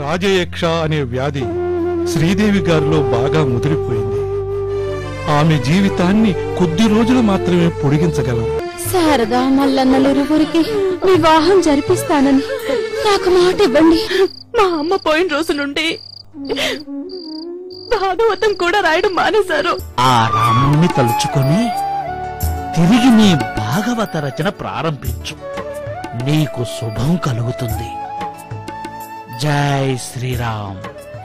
రాజయక్ష అనే వ్యాధి శ్రీదేవి గారిలో బాగా ముదిరిపోయింది ఆమె జీవితాన్ని కొద్ది రోజులు మాత్రమే పొడిగించగలం శారదా మల్లన్నలిరువురికి వివాహం జరిపిస్తానని నాకు మాట ఇవ్వండి మా అమ్మ పోయిన రోజు నుండి భాగవతం కూడా రాయడం మానేశారు ఆ రాముణ్ణి తలుచుకొని తిరిగి నీ భాగవత రచన ప్రారంభించు నీకు శుభం కలుగుతుంది జై శ్రీరామ్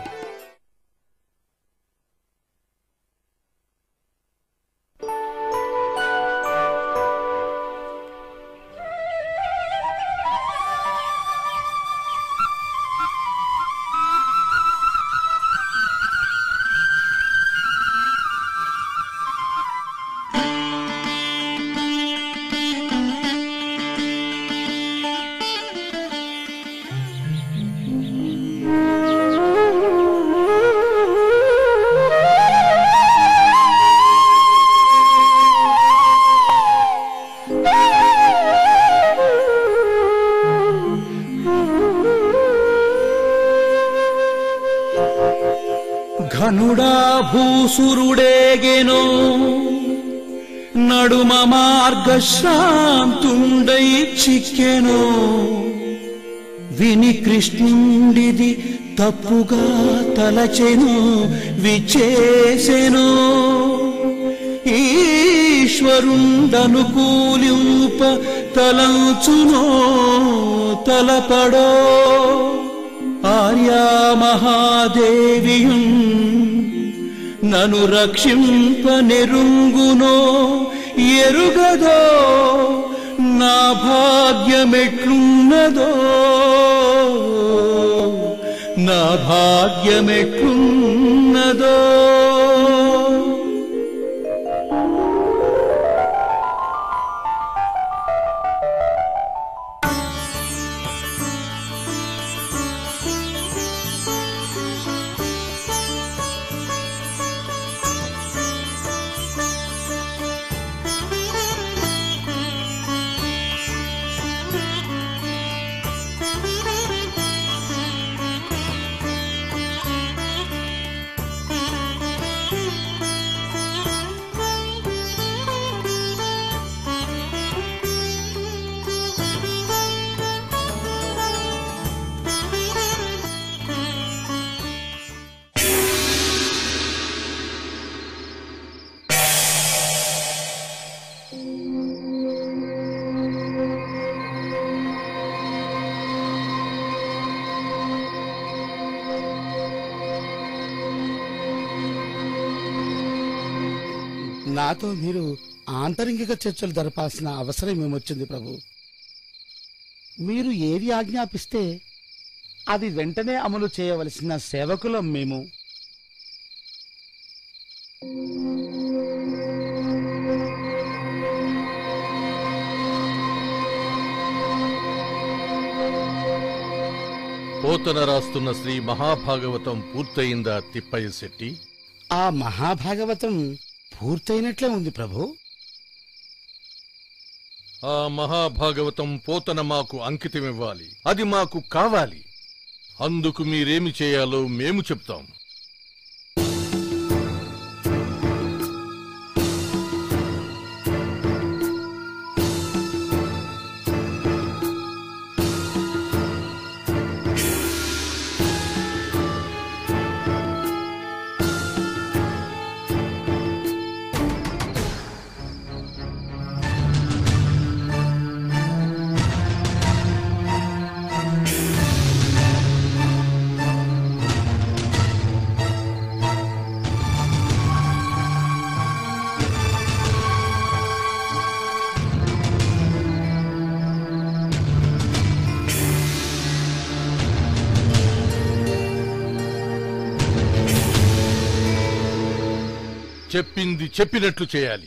ఘనుడా భూసురుడేగెనో నడుమ మార్గశాంతుండై చిక్కెనో విని కృష్ణుండిది తప్పుగా తలచెను విచేసెను ఈశ్వరుండనుకూలింప తలంచునో తలపడో ఆర్యా మహాదేవియున్ నను రక్షింప నెరుంగునో ఎరుగదో నా భాగ్యమెట్లున్నదో నా భాగ్యమెట్లున్నదో నాతో మీరు ఆంతరింగిక చర్చలు జరపాల్సిన అవసరం ఏమొచ్చింది ప్రభు మీరు ఏది ఆజ్ఞాపిస్తే అది వెంటనే అమలు చేయవలసిన సేవకులం మేము పోతన రాస్తున్న శ్రీ మహాభాగవతం పూర్తయిందా తిప్పయ్య శెట్టి ఆ మహాభాగవతం పూర్తయినట్లే ఉంది ప్రభు ఆ మహాభాగవతం పోతన మాకు అంకితమివ్వాలి అది మాకు కావాలి అందుకు మీరేమి చేయాలో మేము చెప్తాం చెప్పింది చెప్పినట్లు చేయాలి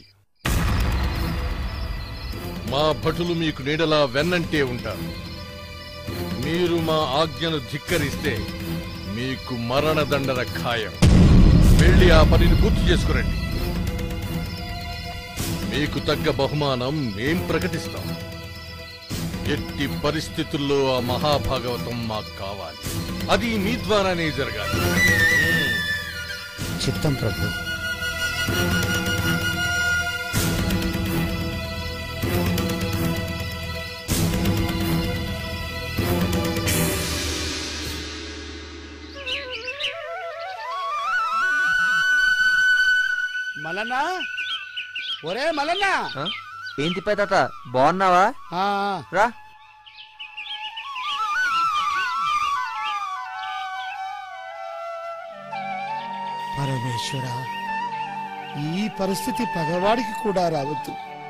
మా భటులు మీకు నీడలా వెన్నంటే ఉంటారు మీరు మా ఆజ్ఞను ధిక్కరిస్తే మీకు మరణదండన ఖాయం వెళ్ళి ఆ పనిని పూర్తి చేసుకురండి మీకు తగ్గ బహుమానం మేం ప్రకటిస్తాం ఎట్టి పరిస్థితుల్లో ఆ మహాభాగవతం మాకు కావాలి అది మీ ద్వారానే జరగాలి చిత్తం ప్రభు మల్లన్నా ఒరే మల్లన్నా ఏంటి పెద్ద బాగున్నావా ఆ, రా పరమేశ్వర ఈ పరిస్థితి పగవాడికి కూడా రావద్దు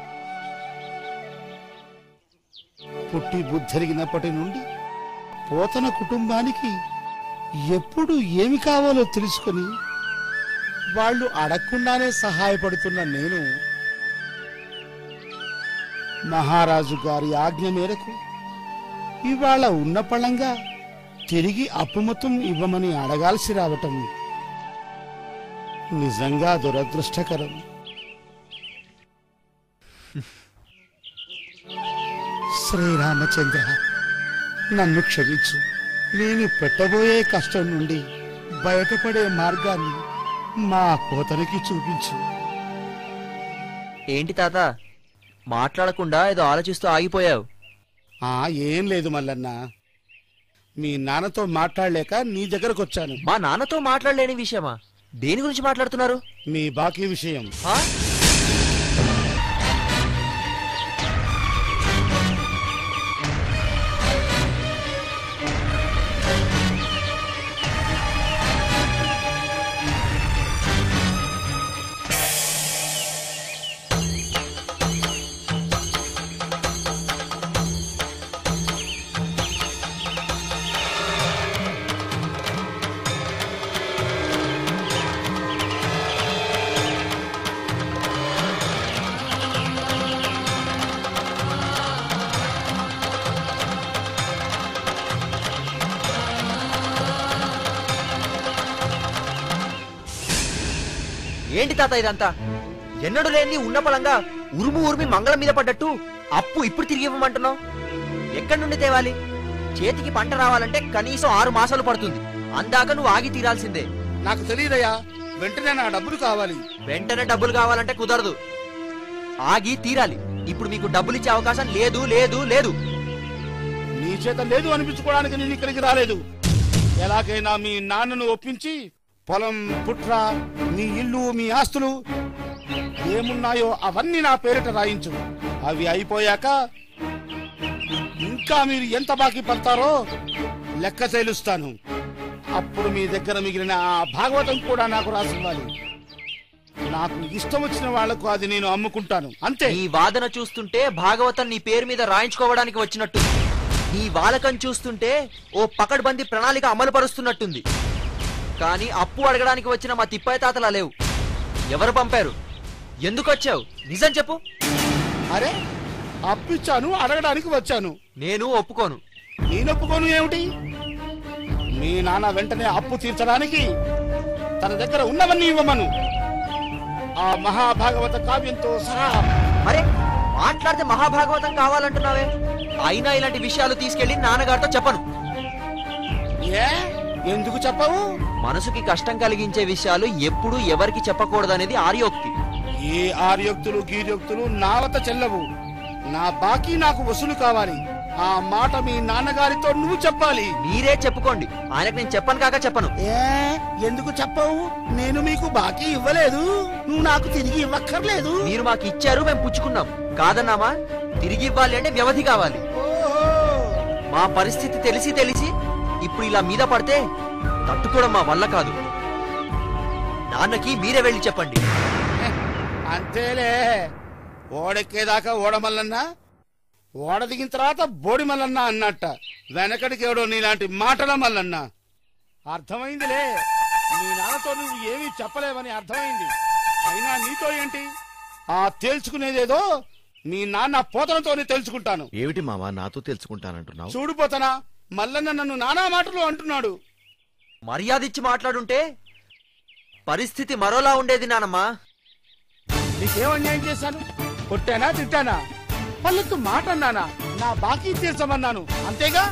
పుట్టి బుద్ధెరిగినప్పటి నుండి పోతన కుటుంబానికి ఎప్పుడు ఏమి కావాలో తెలుసుకొని వాళ్ళు అడగకుండానే సహాయపడుతున్న నేను మహారాజు గారి ఆజ్ఞ మేరకు ఇవాళ ఉన్న పళంగా తిరిగి అప్పు మొత్తం ఇవ్వమని అడగాల్సి రావటం నిజంగా దురదృష్టకరం శ్రీరామచంద్ర నన్ను క్షమించు నేను పెట్టబోయే కష్టం నుండి బయటపడే మార్గాన్ని మా కోతనికి చూపించు ఏంటి తాత మాట్లాడకుండా ఏదో ఆలోచిస్తూ ఆగిపోయావు ఆ ఏం లేదు మల్లన్న మీ నాన్నతో మాట్లాడలేక నీ దగ్గరకు వచ్చాను మా నాన్నతో మాట్లాడలేని విషయమా దేని గురించి మాట్లాడుతున్నారు మీ బాకీ విషయం ఆ? ఏంటి తాత ఇదంతా ఎన్నడు లేని ఉన్న పలంగా ఉరుము ఉరిమి మంగళం మీద పడ్డట్టు అప్పు ఇప్పుడు తిరిగి ఇవ్వమంటున్నావు ఎక్కడి నుండి తేవాలి చేతికి పంట రావాలంటే కనీసం ఆరు మాసాలు పడుతుంది అందాక నువ్వు ఆగి తీరాల్సిందే నాకు తెలియదయ్యా వెంటనే నా డబ్బులు కావాలి వెంటనే డబ్బులు కావాలంటే కుదరదు ఆగి తీరాలి ఇప్పుడు మీకు డబ్బులు ఇచ్చే అవకాశం లేదు లేదు లేదు నీ చేత లేదు అనిపించుకోవడానికి నేను ఇక్కడికి రాలేదు ఎలాగైనా మీ నాన్నను ఒప్పించి పొలం పుట్ర మీ ఇల్లు మీ ఆస్తులు ఏమున్నాయో అవన్నీ నా పేరిట రాయించు అవి అయిపోయాక ఇంకా మీరు ఎంత బాకీ పడతారో లెక్క తేలుస్తాను అప్పుడు మీ దగ్గర మిగిలిన ఆ భాగవతం కూడా నాకు రాసివ్వాలి నాకు ఇష్టం వచ్చిన వాళ్లకు అది నేను అమ్ముకుంటాను అంతే నీ వాదన చూస్తుంటే భాగవతం నీ పేరు మీద రాయించుకోవడానికి వచ్చినట్టు నీ వాలకం చూస్తుంటే ఓ పకడ్బందీ ప్రణాళిక అమలు పరుస్తున్నట్టుంది కానీ అప్పు అడగడానికి వచ్చిన మా తిప్పాయి తాతలా లేవు ఎవరు పంపారు ఎందుకు వచ్చావు నిజం చెప్పు అరే అప్పిచ్చాను అడగడానికి వచ్చాను నేను ఒప్పుకోను నేనొప్పుకోను ఏమిటి మీ నాన్న వెంటనే అప్పు తీర్చడానికి తన దగ్గర ఉన్నవన్నీ ఇవ్వమను ఆ మహాభాగవత కావ్యంతో సహా అరే మాట్లాడితే మహాభాగవతం కావాలంటున్నావే అయినా ఇలాంటి విషయాలు తీసుకెళ్లి నాన్నగారితో చెప్పను ఏ ఎందుకు చెప్పవు మనసుకి కష్టం కలిగించే విషయాలు ఎప్పుడు ఎవరికి చెప్పకూడదనేది ఆర్యోక్తి ఏ ఆర్యోక్తులు గీర్యోక్తులు నా వద్ద చెల్లవు నా బాకీ నాకు వసూలు కావాలి ఆ మాట మీ నాన్నగారితో నువ్వు చెప్పాలి మీరే చెప్పుకోండి ఆయనకు నేను చెప్పను కాక చెప్పను ఏ ఎందుకు చెప్పవు నేను మీకు బాకీ ఇవ్వలేదు నువ్వు నాకు తిరిగి ఇవ్వక్కర్లేదు మీరు మాకు ఇచ్చారు మేము పుచ్చుకున్నాం కాదన్నామా తిరిగి ఇవ్వాలి అంటే వ్యవధి కావాలి ఓహో మా పరిస్థితి తెలిసి తెలిసి ఇప్పుడు ఇలా మీద పడితే తట్టుకోవడం మా వల్ల కాదు నాన్నకి మీరే వెళ్ళి చెప్పండి అంతేలే ఓడెక్కేదాకా ఓడమల్లన్నా ఓడ దిగిన తర్వాత బోడి మల్లన్న అన్నట్ట వెనకడికి ఎవడో నీలాంటి మాటల మల్లన్న అర్థమైందిలే నీ నాన్నతో నువ్వు ఏమీ చెప్పలేవని అర్థమైంది అయినా నీతో ఏంటి ఆ తేల్చుకునేదేదో మీ నాన్న పోతనతోనే తెలుసుకుంటాను ఏమిటి మావా నాతో తెలుసుకుంటానంటున్నావు చూడు పోతనా మల్లన్న నన్ను నానా మాటలు అంటున్నాడు మర్యాద ఇచ్చి మాట్లాడుంటే పరిస్థితి మరోలా ఉండేది నానమ్మా నీకేం అన్యాయం చేశాను కొట్టానా తిట్టానా పల్లెత్తు మాట అన్నానా నా బాకీ తీర్చమన్నాను అంతేగా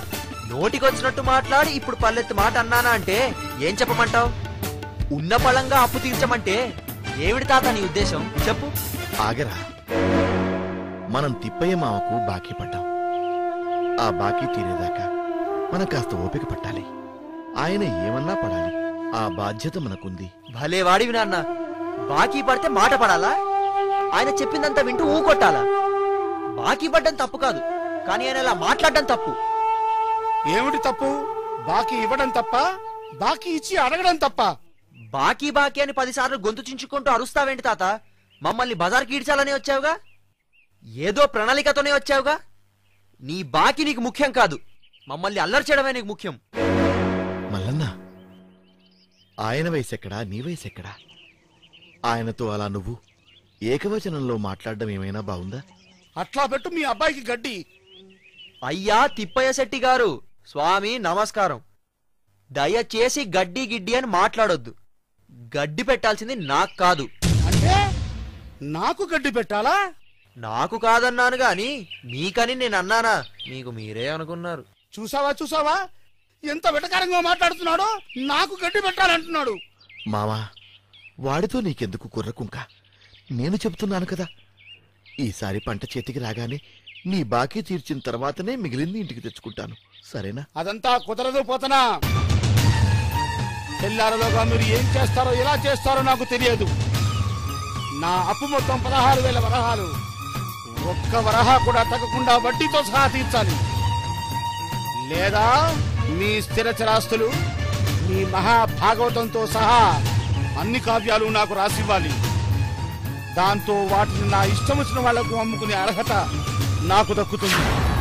నోటికొచ్చినట్టు మాట్లాడి ఇప్పుడు పల్లెత్తు మాట అన్నానా అంటే ఏం చెప్పమంటావు ఉన్న పళంగా అప్పు తీర్చమంటే ఏమిటి తాత నీ ఉద్దేశం చెప్పు ఆగరా మనం తిప్పయ్య మామకు బాకీ పడ్డాం ఆ బాకీ తీరేదాకా మనం కాస్త ఓపిక పట్టాలి ఆయన ఏమన్నా పడాలి ఆ బాధ్యత మనకుంది భలే వాడివి నాన్న బాకీ పడితే మాట పడాలా ఆయన చెప్పిందంతా వింటూ ఊకొట్టాలా బాకీ పడ్డం తప్పు కాదు కానీ ఆయన ఇలా మాట్లాడడం తప్పు ఏమిటి తప్పు బాకీ ఇవ్వడం తప్ప బాకీ ఇచ్చి అడగడం తప్ప బాకీ బాకీ అని పదిసార్లు గొంతు చించుకుంటూ అరుస్తావేంటి తాత మమ్మల్ని బజార్కి ఈడ్చాలని వచ్చావుగా ఏదో ప్రణాళికతోనే వచ్చావుగా నీ బాకీ నీకు ముఖ్యం కాదు మమ్మల్ని అల్లరి చేయడమే నీకు ముఖ్యం మల్లన్న ఆయన వయసెక్కడా నీ వయసెక్కడా ఆయనతో అలా నువ్వు ఏకవచనంలో మాట్లాడడం ఏమైనా బాగుందా అట్లా పెట్టు మీ అబ్బాయికి గడ్డి అయ్యా తిప్పయ్య శెట్టి గారు స్వామి నమస్కారం దయచేసి గడ్డి గిడ్డి అని మాట్లాడొద్దు గడ్డి పెట్టాల్సింది నాకు కాదు అంటే నాకు గడ్డి పెట్టాలా నాకు కాదన్నాను గాని మీకని నేను అన్నానా మీకు మీరే అనుకున్నారు చూసావా చూసావా ఎంత వెటకారంగా మాట్లాడుతున్నాడో నాకు గడ్డి పెట్టాలంటున్నాడు మావా వాడితో నీకెందుకు కుర్రకుంక నేను చెబుతున్నాను కదా ఈసారి పంట చేతికి రాగానే నీ బాకీ తీర్చిన తర్వాతనే మిగిలింది ఇంటికి తెచ్చుకుంటాను సరేనా అదంతా కుదరదు పోతనా తెల్లారలోగా మీరు ఏం చేస్తారో ఎలా చేస్తారో నాకు తెలియదు నా అప్పు మొత్తం పదహారు వేల వరహాలు ఒక్క వరహా కూడా తగ్గకుండా వడ్డీతో సహా తీర్చాలి లేదా మీ స్థిర చరాస్తులు మీ మహాభాగవతంతో సహా అన్ని కావ్యాలు నాకు రాసివ్వాలి దాంతో వాటిని నా ఇష్టం వచ్చిన వాళ్లకు అమ్ముకునే అర్హత నాకు దక్కుతుంది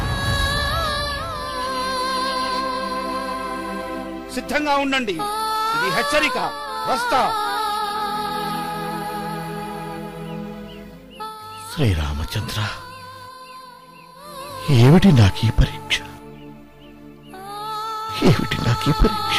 సిద్ధంగా ఉండండి ఇది హెచ్చరిక వస్తా శ్రీరామచంద్ర ఏమిటి నాకీ పరీక్ష ఏమిటి నాకీ పరీక్ష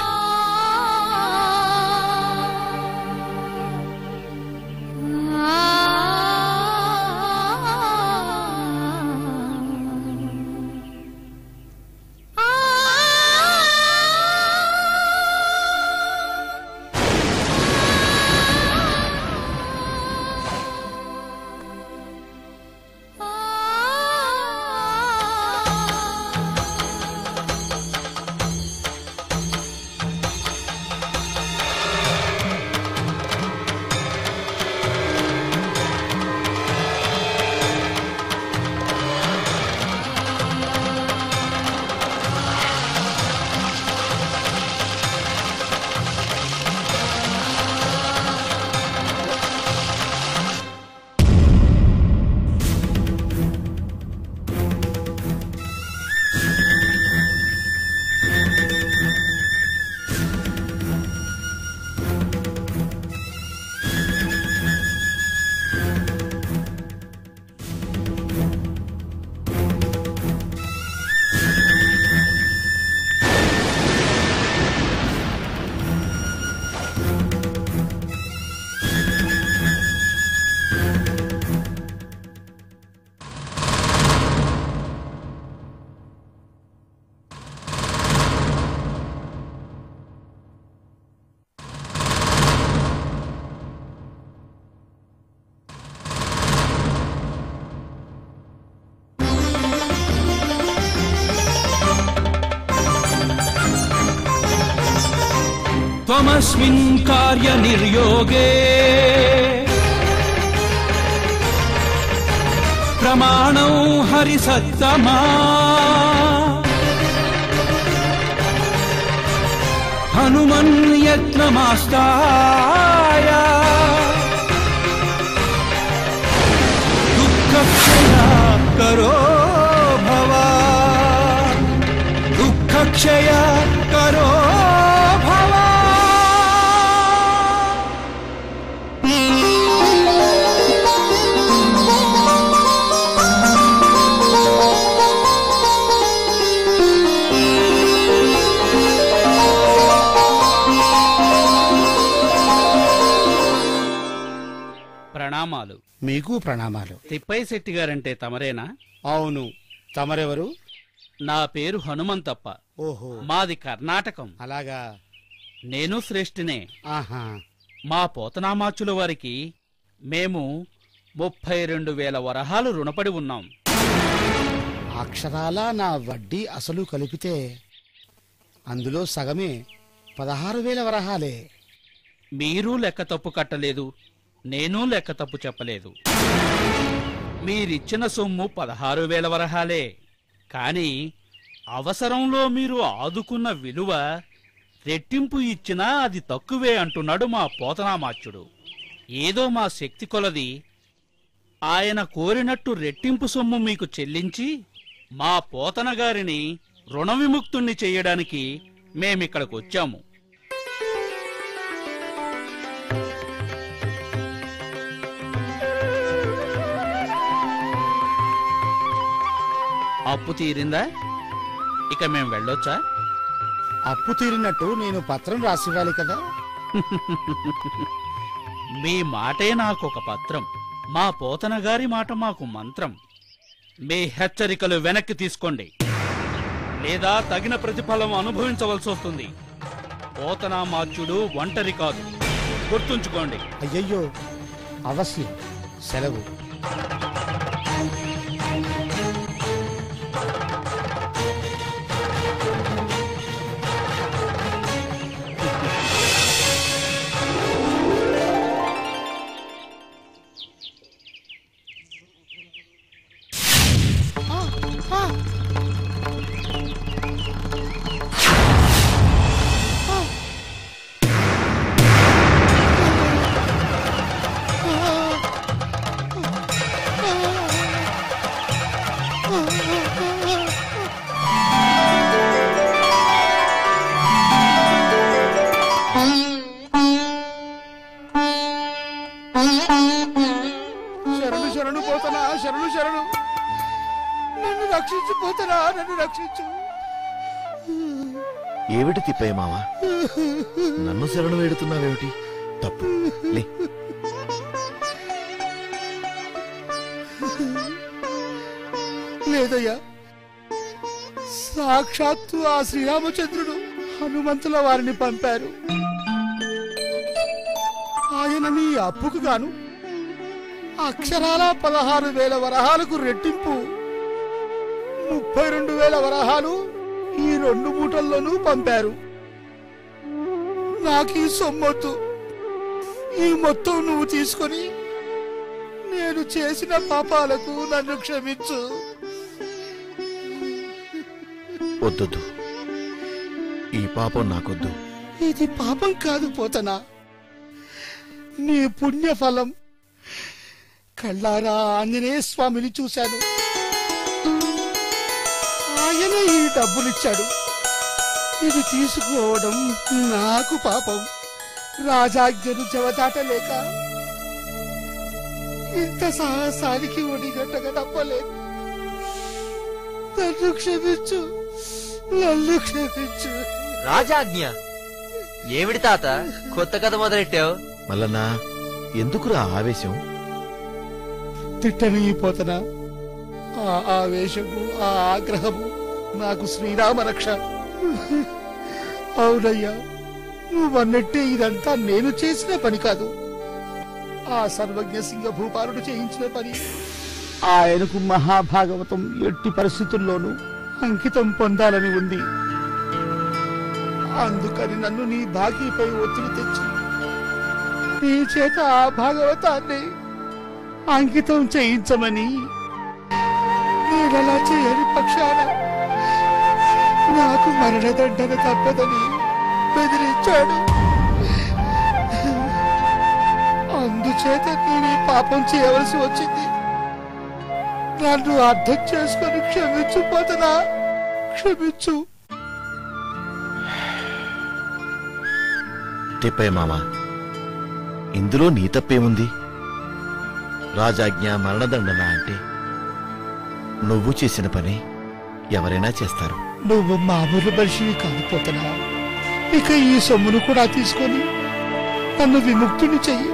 त्वमस्मिन् कार्यनिर्योगे प्रमाणौ हरिसत्तमा हनुमन् यत्नमास्ताय दुःखक्षया करो भवा दुःखक्षय करो भवा ప్రణామాలు మీకు ప్రణామాలు తిప్పయ్య శెట్టి గారంటే తమరేనా అవును తమరెవరు నా పేరు హనుమంతప్ప ఓహో మాది కర్ణాటకం అలాగా నేను శ్రేష్ఠినే ఆహా మా పోతనామాచుల వారికి మేము ముప్పై రెండు వేల వరహాలు రుణపడి ఉన్నాం అక్షరాల నా వడ్డీ అసలు కలిపితే అందులో సగమే పదహారు వేల వరహాలే మీరు లెక్క తప్పు కట్టలేదు నేను లెక్క తప్పు చెప్పలేదు మీరిచ్చిన సొమ్ము పదహారు వేల వరహాలే కాని అవసరంలో మీరు ఆదుకున్న విలువ రెట్టింపు ఇచ్చినా అది తక్కువే అంటున్నాడు మా పోతనామాచ్యుడు ఏదో మా శక్తి కొలది ఆయన కోరినట్టు రెట్టింపు సొమ్ము మీకు చెల్లించి మా పోతన గారిని రుణ విముక్తుణ్ణి చెయ్యడానికి మేమిక్కడికి వచ్చాము అప్పు తీరిందా ఇక మేం వెళ్ళొచ్చా అప్పు తీరినట్టు నేను పత్రం రాసివ్వాలి కదా మీ మాటే నాకొక పత్రం మా పోతన గారి మాట మాకు మంత్రం మీ హెచ్చరికలు వెనక్కి తీసుకోండి లేదా తగిన ప్రతిఫలం అనుభవించవలసి వస్తుంది పోతనా మాచ్యుడు ఒంటరి కాదు గుర్తుంచుకోండి అయ్యయ్యో అవశ్యం సెలవు శరణు శరణు పోతనా శరణు శరణు నన్ను రక్షించు పోతనా నన్ను రక్షించు ఏమిటి తిప్పయ్య మావా నన్ను శరణు వేడుతున్నావేమిటి తప్పు లే లేదయ్యా సాక్షాత్తు ఆ శ్రీరామచంద్రుడు హనుమంతుల వారిని పంపారు ఆయన నీ అప్పుకు గాను అక్షరాల పదహారు వేల వరహాలకు రెట్టింపు ముప్పై రెండు వేల వరహాలు ఈ రెండు మూటల్లోనూ పంపారు నాకు ఈ సొమ్మొద్దు ఈ మొత్తం నువ్వు తీసుకొని నేను చేసిన పాపాలకు నన్ను క్షమించు వద్దొద్దు ఈ పాపం నాకొద్దు ఇది పాపం కాదు పోతనా నీ పుణ్యఫలం కళ్ళారా ఆంజనేయ స్వామిని చూశాను ఆయన ఈ డబ్బులిచ్చాడు ఇది తీసుకోవడం నాకు పాపం రాజాజ్ఞను చెవదాటలేక ఇంత సాహసానికి ఒడిగట్టక తప్పలేదు నన్ను క్షమించు నన్ను క్షమించు రాజాజ్ఞ ఏమిటి తాత కొత్త కథ మొదలెట్టావు మల్లన్నా ఎందుకురా ఆవేశం తిట్టని పోతనా ఆ ఆవేశము ఆ ఆగ్రహము నాకు శ్రీరామ రక్ష అవునయ్యా నువ్వన్నట్టే ఇదంతా నేను చేసిన పని కాదు ఆ సర్వజ్ఞ సింగ భూపాలుడు చేయించిన పని ఆయనకు మహాభాగవతం ఎట్టి పరిస్థితుల్లోనూ అంకితం పొందాలని ఉంది అందుకని నన్ను నీ బాకీపై ఒత్తిడి తెచ్చి నీ చేత ఆ భాగవతాన్ని అంకితం చేయించమని నేనలా చేయని పక్షాన నాకు మరణదండన తప్పదని బెదిరించాడు అందుచేత నేను ఈ పాపం చేయవలసి వచ్చింది నన్ను అర్థం చేసుకొని క్షమించు పోతనా క్షమించు తిప్పయ్య మామ ఇందులో నీ తప్పేముంది రాజాజ్ఞ మరణదండన అంటే నువ్వు చేసిన పని ఎవరైనా చేస్తారు నువ్వు మామూలు మనిషివి కాకపోతున్నా ఇక ఈ సొమ్మును కూడా తీసుకొని నన్ను విముక్తుని చెయ్యి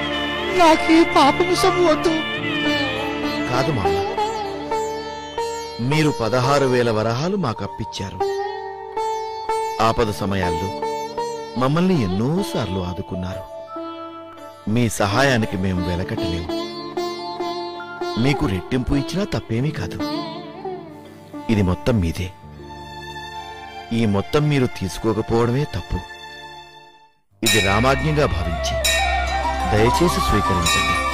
నాకు ఈ పాపము సొమ్ము వద్దు కాదు మామ మీరు పదహారు వేల వరహాలు మాకప్పిచ్చారు ఆపద సమయాల్లో మమ్మల్ని ఎన్నోసార్లు ఆదుకున్నారు మీ సహాయానికి మేము వెలకట్టలేము మీకు రెట్టింపు ఇచ్చినా తప్పేమీ కాదు ఇది మొత్తం మీదే ఈ మొత్తం మీరు తీసుకోకపోవడమే తప్పు ఇది రామాజ్ఞగా భావించి దయచేసి స్వీకరించండి